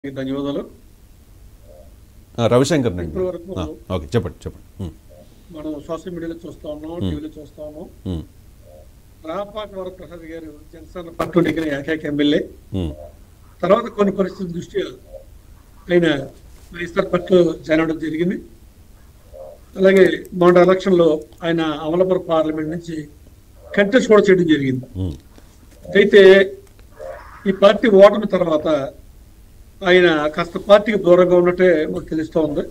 ధన్యవాదాలు ఆ, రవిశంకర్ అండి ఇప్పటి వరకు ఆ, ఓకే చెప్పండి చెప్పండి ఉమ్, మనం సోషల్ మీడియాలో చూస్తా ఉన్నాం టీవీలో చూస్తా ఉన్నాం ఉమ్, రాపాక వరప్రసాద్ గారు జనసేన పట్టు నెగ్గిన ఏకైక ఎమ్మెల్యే ఉమ్, తర్వాత కొన్ని పరిస్థితుల దృష్ట్యా ఆయన వైఎస్ఆర్ పట్ల జాయిన్ అవ్వడం జరిగింది అలాగే మొన్న ఎలక్షన్ లో ఆయన అమలాపురం పార్లమెంట్ నుంచి కంటెస్ట్ కూడా చేయడం జరిగింది ఉమ్, అయితే ఈ పార్టీ ఓటమి తర్వాత ఆయన కాస్త పార్టీకి దూరంగా ఉన్నట్టే మాకు తెలుస్తూ ఉంది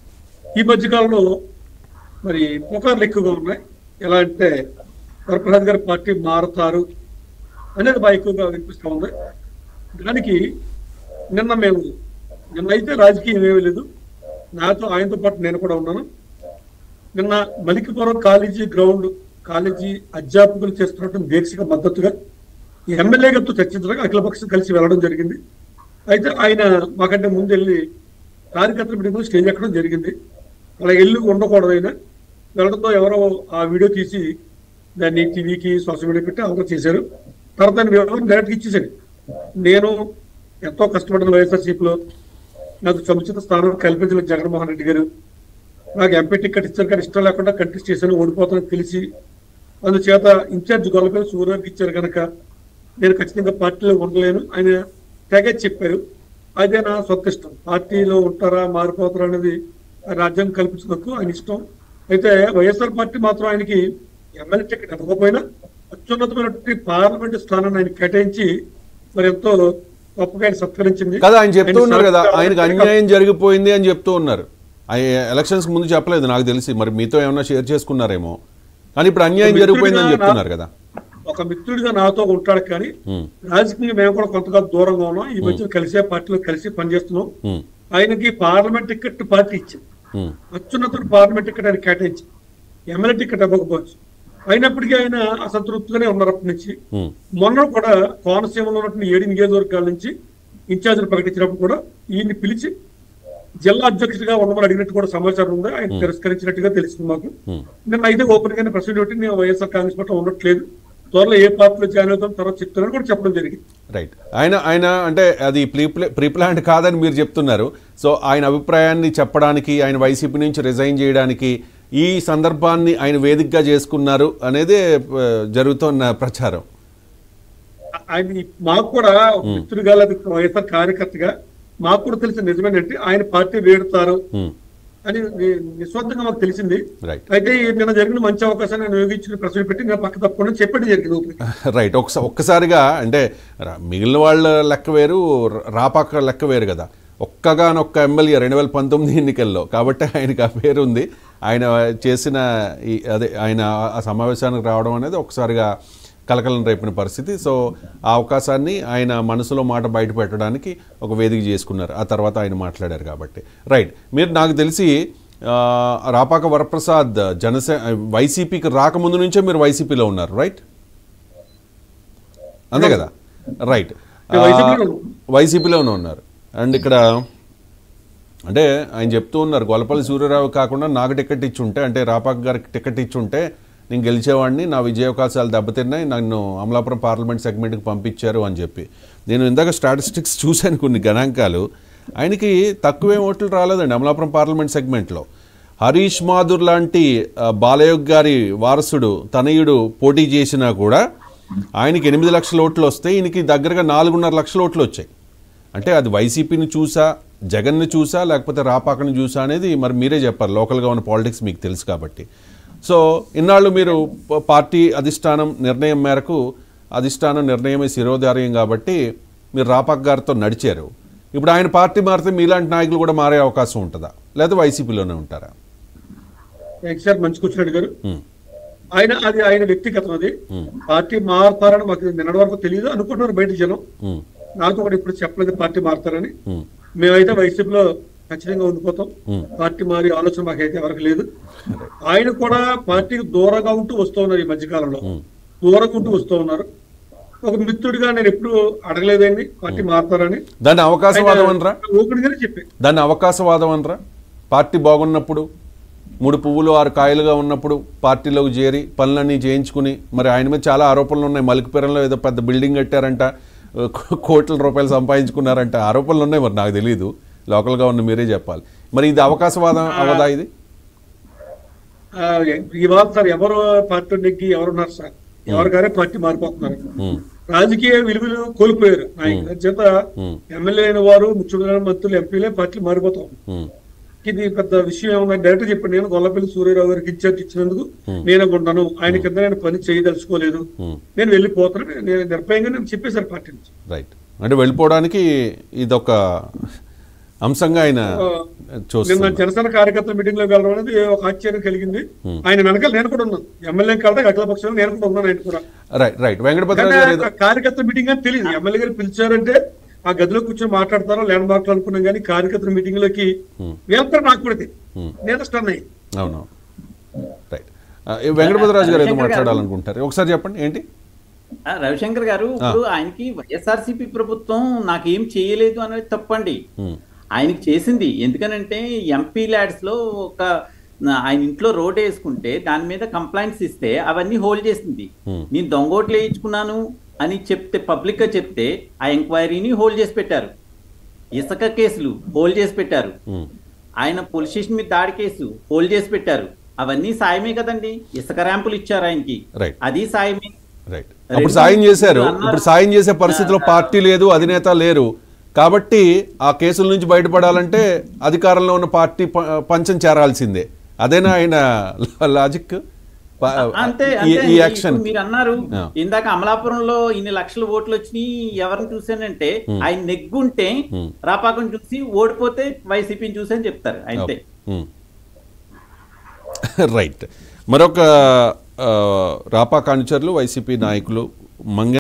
ఈ మధ్య కాలంలో మరి పుకార్లు ఎక్కువగా ఉన్నాయి ఎలా అంటే వరప్రసాద్ గారి పార్టీ మారుతారు అనేది బాగా ఎక్కువగా వినిపిస్తూ ఉంది దానికి నిన్న మేము నిన్న అయితే రాజకీయం ఏమీ లేదు నాతో ఆయనతో పాటు నేను కూడా ఉన్నాను నిన్న మలికిపురం కాలేజీ గ్రౌండ్ కాలేజీ అధ్యాపకులు చేస్తున్నటువంటి దీక్షకు మద్దతుగా ఈ ఎమ్మెల్యే గారితో చర్చించడానికి అఖిలపక్షం కలిసి వెళ్ళడం జరిగింది అయితే ఆయన మాకంటే ముందు వెళ్ళి కార్యకర్తల మీటింగ్ స్టేజ్ ఎక్కడం జరిగింది అలా వెళ్ళి ఉండకూడదు ఆయన వెళ్ళడంతో ఎవరో ఆ వీడియో తీసి దాన్ని టీవీకి సోషల్ మీడియా పెట్టి అవకాశం చేశారు తర్వాత దాని వివరం డైరెక్ట్ ఇచ్చేసాడు నేను ఎంతో కష్టపడిన వైఎస్ఆర్సీపీలో నాకు సముచిత స్థానం కల్పించిన జగన్మోహన్ రెడ్డి గారు నాకు ఎంపీ టికెట్ ఇచ్చారు కానీ ఇష్టం లేకుండా కంటెస్ట్ చేశాను ఓడిపోతానని తెలిసి అందుచేత ఇన్ఛార్జ్ గొల్లపల్లి సూర్యానికి ఇచ్చారు కనుక నేను ఖచ్చితంగా పార్టీలో ఉండలేను ఆయన తెగ చెప్పారు అదే నా సొంత ఇష్టం పార్టీలో ఉంటారా మారిపోతారా అనేది ఆ రాజ్యాంగం కల్పించినందుకు ఆయన ఇష్టం అయితే వైఎస్ఆర్ పార్టీ మాత్రం ఆయనకి ఎమ్మెల్యే టికెట్ ఇవ్వకపోయినా అత్యున్నతమైనటువంటి పార్లమెంట్ స్థానాన్ని ఆయన కేటాయించి మరి ఎంతో గొప్పగా ఆయన సత్కరించింది కదా ఆయన చెప్తూ ఉన్నారు కదా ఆయన ఆయనకు అన్యాయం జరిగిపోయింది అని చెప్తూ ఉన్నారు ఆయన ఎలక్షన్స్ ముందు చెప్పలేదు నాకు తెలిసి మరి మీతో ఏమన్నా షేర్ చేసుకున్నారేమో కానీ ఇప్పుడు అన్యాయం జరిగిపోయిందని చెప్తున్నారు కదా ఒక మిత్రుడిగా నాతో ఉంటాడు కానీ ఉమ్, రాజకీయంగా మేము కూడా కొంతగా దూరంగా ఉన్నాం ఈ మధ్య కలిసే పార్టీలో కలిసి పనిచేస్తున్నాం ఉమ్, ఆయనకి పార్లమెంట్ టికెట్ పార్టీ ఇచ్చింది ఉమ్, అత్యున్నతుడు పార్లమెంట్ టికెట్ ఆయన కేటాయించి ఎమ్మెల్యే టికెట్ ఇవ్వకపోవచ్చు అయినప్పటికీ ఆయన అసంతృప్తిగానే ఉన్నారు అప్పటి నుంచి ఉమ్, మొన్న కూడా కోనసీమలో ఉన్నటువంటి ఏడు నియోజకవర్గాల నుంచి ఇన్ఛార్జీలు ప్రకటించినప్పుడు కూడా ఈయన్ని పిలిచి జిల్లా అధ్యక్షుడిగా ఉండమని అడిగినట్టు కూడా సమాచారం ఉంది ఆయన తిరస్కరించినట్టుగా తెలిసింది మాకు ఉమ్. నిన్న అయితే ఓపెన్ గానే ప్రెసిడెంట్ పెట్టి నేను వైఎస్ఆర్ కాంగ్రెస్ పట్ల ఉండట్లేదు త్వరలో ఏ పార్టీలో జాయిన్ అవుతాం తర్వాత చెప్తానని కూడా చెప్పడం జరిగింది రైట్ ఆయన ఆయన అంటే అది ప్రీ ప్రీ ప్లాన్ కాదని మీరు చెప్తున్నారు సో ఆయన అభిప్రాయాన్ని చెప్పడానికి ఆయన వైసీపీ నుంచి రిజైన్ చేయడానికి ఈ సందర్భాన్ని ఆయన వేదికగా చేసుకున్నారు అనేదే ఆ, జరుగుతున్న ప్రచారం ఆయన ఈ- మాకు కూడా ఒక మిత్రుడిగా లేదా వైఎస్ఆర్ కార్యకర్తగా మాకు కూడా తెలిసిన నిజమేనంటే ఆయన పార్టీ వేడుతారు ఉమ్, అని ని- నిస్వార్థంగా మాకు తెలిసింది రైట్ అయితే ఈ నిన్న జరిగిన మంచి అవకాశాన్ని నేను ఉపయోగించిన ప్రశ్న పెట్టి నేను పక్క తప్పకుండా చెప్పడం జరిగింది ఓపెన్ రైట్ ఒకసా ఒక్కసారిగా అంటే రా- మిగిలిన వాళ్ళ లెక్క వేరు ర- రాపాక లెక్క వేరు కదా ఒక్కగానొక్క ఎమ్మెల్యే రెండు వేల పంతొమ్మిది ఎన్నికల్లో కాబట్టి ఆయనకి ఆ పేరు ఉంది ఆయన చేసిన ఈ అదే ఆయన ఆ సమావేశానికి రావడం అనేది ఒకసారిగా కలకలం రేపిన పరిస్థితి సో ఆ అవకాశాన్ని ఆయన మనసులో మాట బయట పెట్టడానికి ఒక వేదిక చేసుకున్నారు ఆ తర్వాత ఆయన మాట్లాడారు కాబట్టి రైట్ మీరు నాకు తెలిసి ఆ, రాపాక వరప్రసాద్ జనసే వైసీపీకి రాకముందు నుంచే మీరు వైసీపీలో ఉన్నారు రైట్ అంతే కదా రైట్ నేను వైసీపీలో ఉన్నాను. వైసీపీలోనే ఉన్నారు అండ్ ఇక్కడ అంటే ఆయన చెప్తూ ఉన్నారు గొల్లపల్లి సూర్యరావు కాకుండా నాకు టికెట్ ఇచ్చుంటే అంటే రాపాక్ గారికి టికెట్ ఇచ్చుంటే నేను గెలిచేవాడిని నా విజయావకాశాలు దెబ్బతిన్నాయి నన్ను అమలాపురం పార్లమెంట్ సెగ్మెంట్కి పంపించారు అని చెప్పి నేను ఇందాక స్టాటిస్టిక్స్ చూశాను కొన్ని గణాంకాలు ఆయనకి తక్కువే ఓట్లు రాలేదండి అమలాపురం పార్లమెంట్ సెగ్మెంట్లో హరీష్ మాధుర్ లాంటి ఆ, బాలయోగ్ గారి వారసుడు తనయుడు పోటీ చేసినా కూడా ఆయనకి ఎనిమిది లక్షల ఓట్లు వస్తే ఈయనకి దగ్గరగా నాలుగున్నర లక్షల ఓట్లు వచ్చాయి అంటే అది వైసీపీని చూసా జగన్ని చూసా లేకపోతే రాపాకని చూసా అనేది మరి మీరే చెప్పారు లోకల్గా ఉన్న పాలిటిక్స్ మీకు తెలుసు కాబట్టి సో ఇన్నాళ్ళు మీరు ప- పార్టీ అధిష్టానం నిర్ణయం మేరకు అధిష్టానం నిర్ణయమే శిరోధార్యం కాబట్టి మీరు రాపాక్ గారితో నడిచారు ఇప్పుడు ఆయన పార్టీ మారితే మీలాంటి నాయకులు కూడా మారే అవకాశం ఉంటుందా లేదా వైసీపీలోనే ఉంటారా సార్ మంచి కూర్చున్నాడు గారు ఉమ్, ఆయన అది ఆయన వ్యక్తిగతం అది ఉమ్, పార్టీ మారుతారని మాకు నిన్నటి వరకు తెలియదు అనుకుంటున్నారు బయట జనం ఉమ్, నాతో కూడా ఇప్పుడు చెప్పలేదు పార్టీ మారుతారని ఉమ్, మేమైతే వైసీపీలో ఖచ్చితంగా ఉండిపోతాం ఉమ్. పార్టీ మారి ఆలోచన మాకైతే ఎవరికి లేదు ఆయన కూడా పార్టీకి దూరంగా ఉంటూ వస్తూ ఉన్నారు ఈ మధ్యకాలంలో దూరంగా ఉంటూ వస్తూ ఉన్నారు ఒక మిత్రుడిగా నేను ఎప్పుడు అడగలేదండి పార్టీ మారుతారని దాన్ని అవకాశవాదం అనరా ఓపెన్గానే చెప్పాను దాన్ని అవకాశవాదం అనరా పార్టీ బాగున్నప్పుడు మూడు పువ్వులు ఆరు కాయలుగా ఉన్నప్పుడు పార్టీలోకి చేరి పనులన్నీ చేయించుకుని మరి ఆయన మీద చాలా ఆరోపణలు ఉన్నాయి మలికిపురంలో ఏదో పెద్ద బిల్డింగ్ కట్టారంట కో- కోట్ల రూపాయలు సంపాదించుకున్నారంటే ఆరోపణలు ఉన్నాయి మరి నాకు తెలియదు లోకల్గా ఉన్న మీరే చెప్పాలి మరి ఇది అవకాశవాదం అవదా ఇది ఆ, ఇవాళ సార్ ఎవరు పార్టీ నెగ్గి ఎవరున్నారు సార్ ఎవరికారే పార్టీ మారిపోతున్నారు ఉమ్, రాజకీయ విలువలు కోల్పోయారు నాయకుల చేత ఉమ్, ఎమ్మెల్యే అయిన వారు ముఖ్యమంత్రి మంత్రులు ఎంపీలే పార్టీలు మారిపోతాం ఉమ్, ఇది పెద్ద విషయం ఏమన్నా డైరెక్ట్ చెప్పండి నేను గొల్లపల్లి సూర్యరావు గారికి ఇన్ఛార్జ్ ఇచ్చినందుకు నేను ఉన్నాను ఆయన కింద నేను పని చేయదలుచుకోలేదు ఉమ్. నేను వెళ్ళిపోతాను నేను నిర్భయంగా నేను చెప్పేశారు పార్టీ నుంచి రైట్ అంటే వెళ్ళిపోవడానికి ఇదొక అంశంగా ఆయన నిన్న చూస్తున్నారు జనసేన కార్యకర్తల మీటింగ్ లోకి వెళ్ళడం అనేది ఒక ఆశ్చర్యం కలిగింది ఆయన వెనకాల నేను కూడా ఉన్నాను ఎమ్మెల్యే కలితే అఖిల పక్షంలో నేను కూడా ఉన్నాను ఆయన కూడా రైట్ రైట్ వెంకటభద్రరావు కానీ గారు ఏదో- ఆ కార్యకర్తల మీటింగ్ అని తెలియదు ఎమ్మెల్యే గారు పిలిచారంటే ఆ గదిలో కూర్చొని మాట్లాడతారో ల్యాండ్ మార్క్లు అనుకున్నాం కానీ కార్యకర్తల మీటింగ్ లోకి వెళ్తారు నాకు కూడా తెలియదు. నేను స్టన్ అయ్యి అవును రైట్ ఆ, ఈ వెంకటభద్రరాజు గారు ఏదో మాట్లాడాలనుకుంటారు ఒకసారి చెప్పండి ఏంటి ఆ, రవిశంకర్ గారు ఇప్పుడు ఆయనకి వైఎస్ఆర్సీపీ ప్రభుత్వం నాకేం చేయలేదు అనేది తప్పండి ఉమ్, ఆయనకి చేసింది ఎందుకనంటే ఎంపీ ల్యాడ్స్ లో ఒక నా- ఆయన ఇంట్లో రోడ్ వేసుకుంటే దాని మీద కంప్లైంట్స్ ఇస్తే అవన్నీ హోల్డ్ చేసింది Hmm. నేను దొంగోట్లు వేయించుకున్నాను అని చెప్తే పబ్లిక్ గా చెప్తే ఆ ఎంక్వైరీని హోల్డ్ చేసి పెట్టారు ఇసుక కేసులు హోల్డ్ చేసి పెట్టారు ఉమ్, ఆయన పోలీస్ స్టేషన్ మీద దాడి కేసు హోల్డ్ చేసి పెట్టారు అవన్నీ సాయమే కదండి ఇసుక ర్యాంపులు ఇచ్చారు ఆయనకి రైట్ అది సాయమే రైట్ అప్పుడు సాయం చేశారు ఇప్పుడు సాయం చేసే పరిస్థితిలో పార్టీ లేదు అధినేత లేరు కాబట్టి ఆ కేసుల నుంచి బయటపడాలంటే అధికారంలో ఉన్న పార్టీ ప- పంచం చేరాల్సిందే అదేనా ఆయన లాజిక్ ప- అంతే ఈ- అంతే ఈ అండి. యాక్షన్ ఇప్పుడు మీరు అన్నారు ఆ. ఇందాక అమలాపురంలో ఇన్ని లక్షల ఓట్లు వచ్చినాయి ఎవరిని చూసానంటే ఆయన నెగ్గుంటే Hmm. రాపాకం చూసి ఓడిపోతే వైసీపీని చూసి అని చెప్తారు అంతే ఉమ్. రైట్ మరొక ఆ, రాపా కానుచరులు వైసీపీ నాయకులు మంగ